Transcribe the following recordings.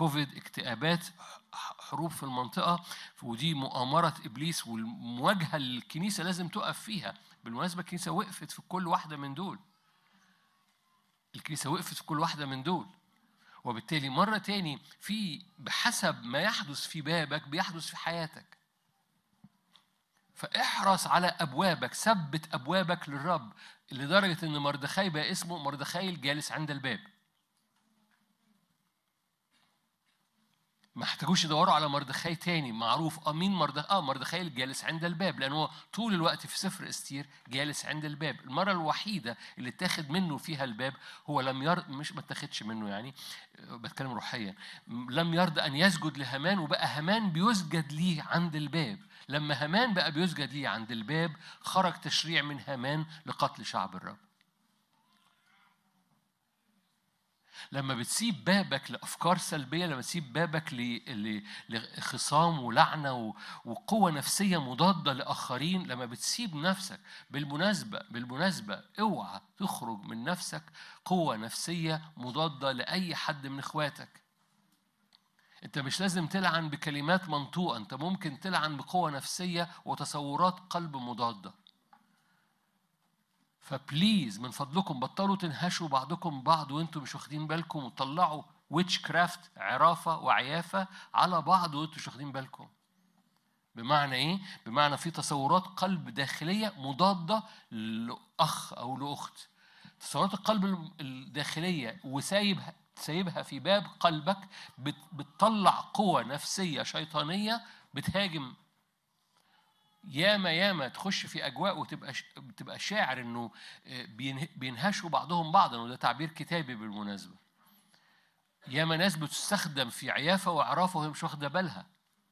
كوفيد اكتئابات حروب في المنطقة ودي مؤامرة إبليس والمواجهة للكنيسة لازم تقف فيها بالمناسبة الكنيسة وقفت في كل واحدة من دول الكنيسة وقفت في كل واحدة من دول وبالتالي مرة تاني في بحسب ما يحدث في بابك بيحدث في حياتك فاحرص على أبوابك ثبت أبوابك للرب لدرجة إن مردخاي بقى اسمه مردخاي الجالس عند الباب ما احتاجوش يدوروا على مردخاي تاني معروف اه مين مردخاي اه مردخاي الجالس عند الباب لان هو طول الوقت في سفر استير جالس عند الباب المره الوحيده اللي اتاخد منه فيها الباب هو لم يرد مش ما اتاخدش منه يعني بتكلم روحيا لم يرد ان يسجد لهامان وبقى هامان بيسجد ليه عند الباب لما هامان بقى بيسجد ليه عند الباب خرج تشريع من هامان لقتل شعب الرب لما بتسيب بابك لافكار سلبيه لما تسيب بابك لخصام ولعنه وقوه نفسيه مضاده لاخرين لما بتسيب نفسك بالمناسبه بالمناسبه اوعى تخرج من نفسك قوه نفسيه مضاده لاي حد من اخواتك انت مش لازم تلعن بكلمات منطوقه انت ممكن تلعن بقوه نفسيه وتصورات قلب مضاده فبليز من فضلكم بطلوا تنهشوا بعضكم بعض وانتم مش واخدين بالكم وطلعوا ويتش كرافت عرافه وعيافه على بعض وانتم مش واخدين بالكم بمعنى ايه؟ بمعنى في تصورات قلب داخليه مضاده لاخ او لاخت. تصورات القلب الداخليه وسايبها سايبها في باب قلبك بتطلع قوة نفسية شيطانية بتهاجم ياما ياما تخش في اجواء وتبقى بتبقى شاعر انه بينهشوا بعضهم بعضا وده تعبير كتابي بالمناسبه ياما ناس بتستخدم في عيافه وعرافه وهي مش واخده بالها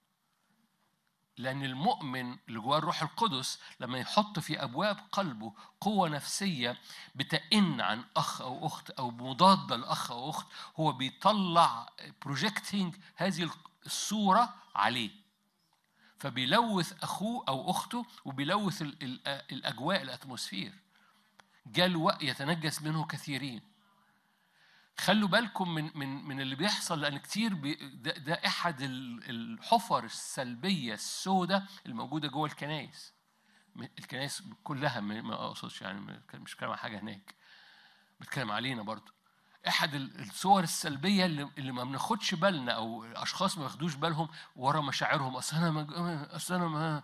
لأن المؤمن اللي جواه الروح القدس لما يحط في أبواب قلبه قوة نفسية بتئن عن أخ أو أخت أو مضادة لأخ أو أخت هو بيطلع بروجيكتنج هذه الصورة عليه فبيلوث أخوه أو أخته وبيلوث الأجواء الأتموسفير جاء الوقت يتنجس منه كثيرين خلوا بالكم من من من اللي بيحصل لان كتير بي ده, ده احد الحفر السلبيه السوداء الموجوده جوه الكنائس الكنائس كلها ما اقصدش يعني مش بتكلم عن حاجه هناك بتكلم علينا برضه احد الصور السلبيه اللي, اللي ما بناخدش بالنا او اشخاص ما ياخدوش بالهم ورا مشاعرهم اصل انا ما اصل انا ما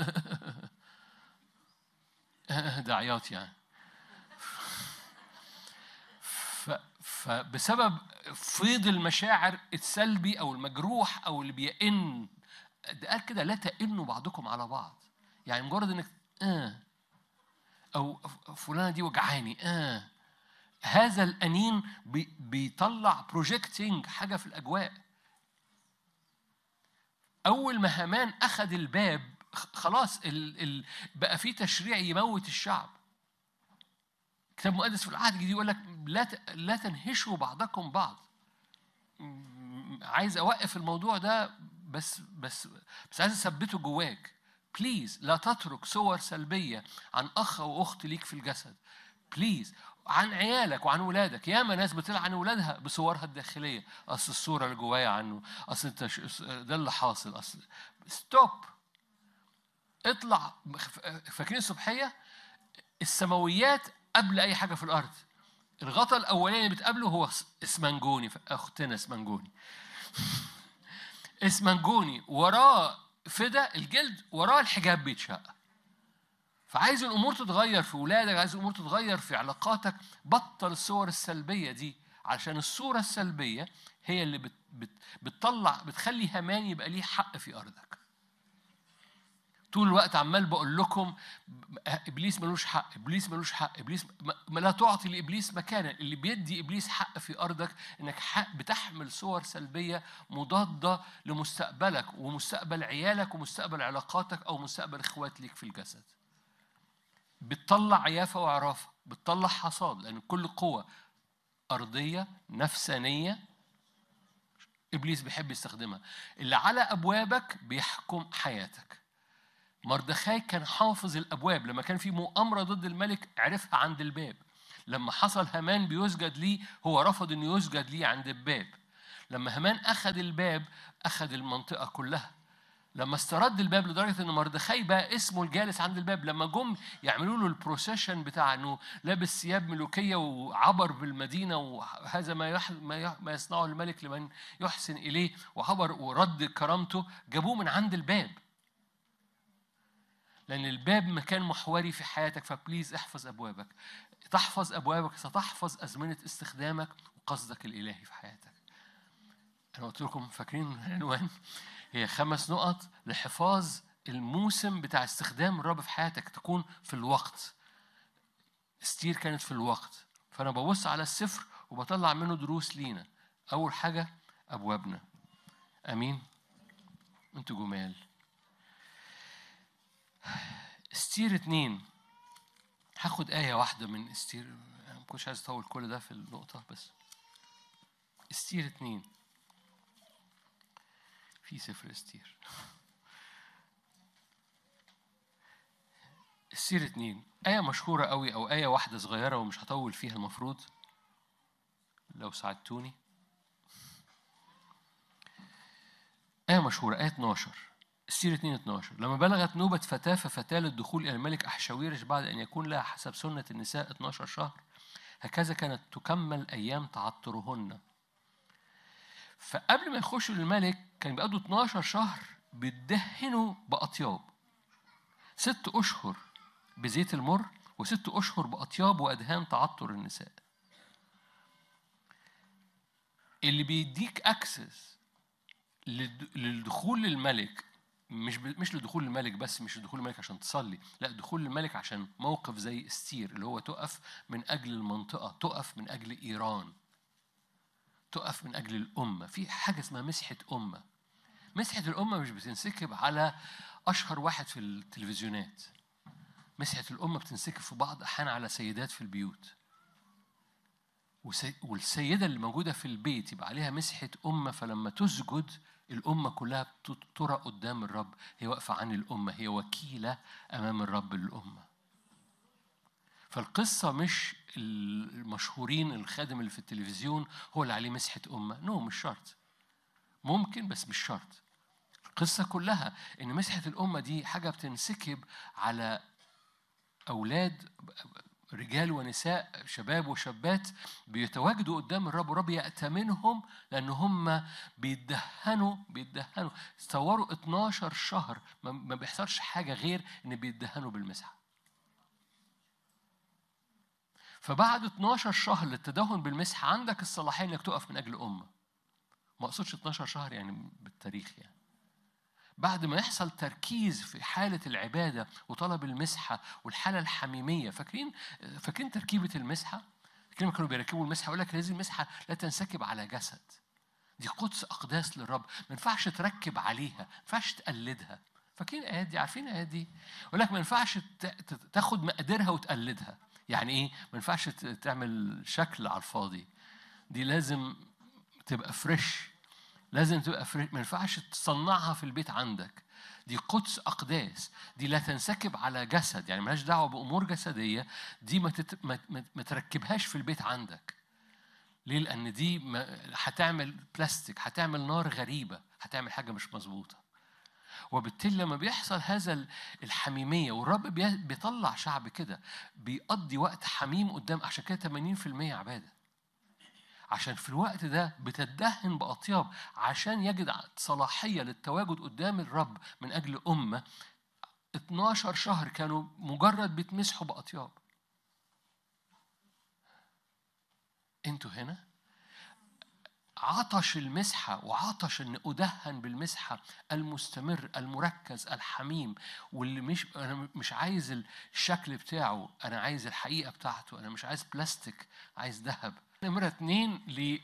ده عياط يعني فبسبب فيض المشاعر السلبي او المجروح او اللي بيئن ده قال كده لا تئنوا بعضكم على بعض يعني مجرد انك اه او فلانه دي وجعاني اه هذا الانين بي بيطلع بروجيكتنج حاجه في الاجواء اول ما هامان اخذ الباب خلاص ال ال بقى في تشريع يموت الشعب كتاب مقدس في العهد الجديد يقول لك لا لا تنهشوا بعضكم بعض عايز اوقف الموضوع ده بس بس بس عايز اثبته جواك بليز لا تترك صور سلبيه عن اخ او اخت ليك في الجسد بليز عن عيالك وعن ولادك ياما ناس بتلعن ولادها بصورها الداخليه اصل الصوره اللي جوايا عنه اصل انت ده اللي حاصل اصل ستوب اطلع فاكرين الصبحيه السماويات قبل اي حاجه في الارض الغطاء الاولاني اللي بتقابله هو اسمنجوني اختنا اسمنجوني اسمنجوني وراه فدا الجلد وراه الحجاب بيتشق فعايز الامور تتغير في ولادك عايز الامور تتغير في علاقاتك بطل الصور السلبيه دي عشان الصوره السلبيه هي اللي بت بت بتطلع بتخلي همان يبقى ليه حق في ارضك طول الوقت عمال بقول لكم ابليس ملوش حق ابليس ملوش حق ابليس ما لا تعطي لابليس مكانا اللي بيدي ابليس حق في ارضك انك حق بتحمل صور سلبيه مضاده لمستقبلك ومستقبل عيالك ومستقبل علاقاتك او مستقبل اخوات ليك في الجسد بتطلع عيافه وعرافه بتطلع حصاد لان كل قوه ارضيه نفسانيه ابليس بيحب يستخدمها اللي على ابوابك بيحكم حياتك مردخاي كان حافظ الابواب لما كان في مؤامره ضد الملك عرفها عند الباب لما حصل هامان بيسجد ليه هو رفض انه يسجد ليه عند الباب لما هامان اخذ الباب اخذ المنطقه كلها لما استرد الباب لدرجه ان مردخاي بقى اسمه الجالس عند الباب لما جم يعملوا له البروسيشن بتاع انه لابس ثياب ملوكيه وعبر بالمدينه وهذا ما يح... ما, يح... ما يصنعه الملك لمن يحسن اليه وعبر ورد كرامته جابوه من عند الباب لأن الباب مكان محوري في حياتك فبليز احفظ أبوابك تحفظ أبوابك ستحفظ أزمنة استخدامك وقصدك الإلهي في حياتك أنا قلت لكم فاكرين العنوان هي خمس نقط لحفاظ الموسم بتاع استخدام الرب في حياتك تكون في الوقت استير كانت في الوقت فأنا ببص على السفر وبطلع منه دروس لينا أول حاجة أبوابنا أمين أنتوا جمال استير اتنين هاخد آية واحدة من استير أنا ما كنتش عايز أطول كل ده في النقطة بس استير اتنين في سفر استير استير اتنين آية مشهورة قوي أو آية واحدة صغيرة ومش هطول فيها المفروض لو ساعدتوني آية مشهورة آية 12 السير 2 12 لما بلغت نوبة فتاة ففتاة للدخول إلى الملك أحشاويرش بعد أن يكون لها حسب سنة النساء 12 شهر هكذا كانت تكمل أيام تعطرهن فقبل ما يخشوا للملك كان بيقضوا 12 شهر بيدهنوا بأطياب ست أشهر بزيت المر وست أشهر بأطياب وأدهان تعطر النساء اللي بيديك أكسس للدخول للملك مش ب... مش لدخول الملك بس مش لدخول الملك عشان تصلي لا دخول الملك عشان موقف زي استير اللي هو تقف من اجل المنطقه تقف من اجل ايران تقف من اجل الامه في حاجه اسمها مسحه امه مسحه الامه مش بتنسكب على اشهر واحد في التلفزيونات مسحه الامه بتنسكب في بعض الاحيان على سيدات في البيوت والسيده اللي موجوده في البيت يبقى عليها مسحه امه فلما تسجد الأمة كلها ترى قدام الرب هي واقفة عن الأمة هي وكيلة أمام الرب للأمة فالقصة مش المشهورين الخادم اللي في التلفزيون هو اللي عليه مسحة أمة نو no, مش شرط ممكن بس مش شرط القصة كلها إن مسحة الأمة دي حاجة بتنسكب على أولاد رجال ونساء شباب وشابات بيتواجدوا قدام الرب والرب يأتمنهم لأن هم بيدهنوا بيدهنوا تصوروا 12 شهر ما بيحصلش حاجة غير إن بيدهنوا بالمسحة فبعد 12 شهر للتدهن بالمسحة عندك الصلاحية إنك تقف من أجل أمة ما أقصدش 12 شهر يعني بالتاريخ يعني بعد ما يحصل تركيز في حالة العبادة وطلب المسحة والحالة الحميمية فاكرين فاكرين تركيبة المسحة؟ فاكرين كانوا بيركبوا المسحة يقول لك هذه المسحة لا تنسكب على جسد دي قدس أقداس للرب ما ينفعش تركب عليها ما ينفعش تقلدها فاكرين الآيات دي عارفين الآيات دي يقول لك ما ينفعش تاخد مقاديرها وتقلدها يعني إيه ما ينفعش تعمل شكل على الفاضي دي لازم تبقى فريش لازم تبقى فريش ما ينفعش تصنعها في البيت عندك دي قدس أقداس دي لا تنسكب على جسد يعني ملهاش دعوة بأمور جسدية دي ما, تت... ما... ما تركبهاش في البيت عندك ليه؟ لأن دي ما... هتعمل بلاستيك هتعمل نار غريبة هتعمل حاجة مش مظبوطة وبالتالي لما بيحصل هذا الحميمية والرب بيطلع شعب كده بيقضي وقت حميم قدام عشان كده 80% عبادة عشان في الوقت ده بتدهن بأطياب عشان يجد صلاحية للتواجد قدام الرب من أجل أمة 12 شهر كانوا مجرد بيتمسحوا بأطياب انتوا هنا عطش المسحة وعطش أن أدهن بالمسحة المستمر المركز الحميم واللي مش أنا مش عايز الشكل بتاعه أنا عايز الحقيقة بتاعته أنا مش عايز بلاستيك عايز ذهب نمرة اتنين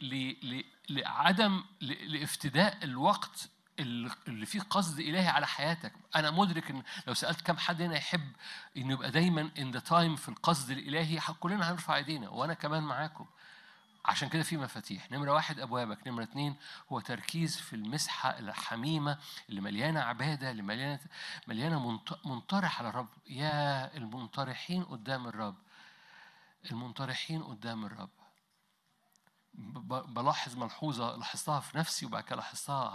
لعدم لافتداء الوقت اللي فيه قصد إلهي على حياتك أنا مدرك إن لو سألت كم حد هنا يحب إنه يبقى دايما in the time في القصد الإلهي كلنا هنرفع إيدينا وأنا كمان معاكم عشان كده في مفاتيح نمرة واحد أبوابك نمرة اتنين هو تركيز في المسحة الحميمة اللي مليانة عبادة اللي مليانة مليانة منطرح على الرب يا المنطرحين قدام الرب المنطرحين قدام الرب ب- بلاحظ ملحوظة لاحظتها في نفسي وبعد كده لاحظتها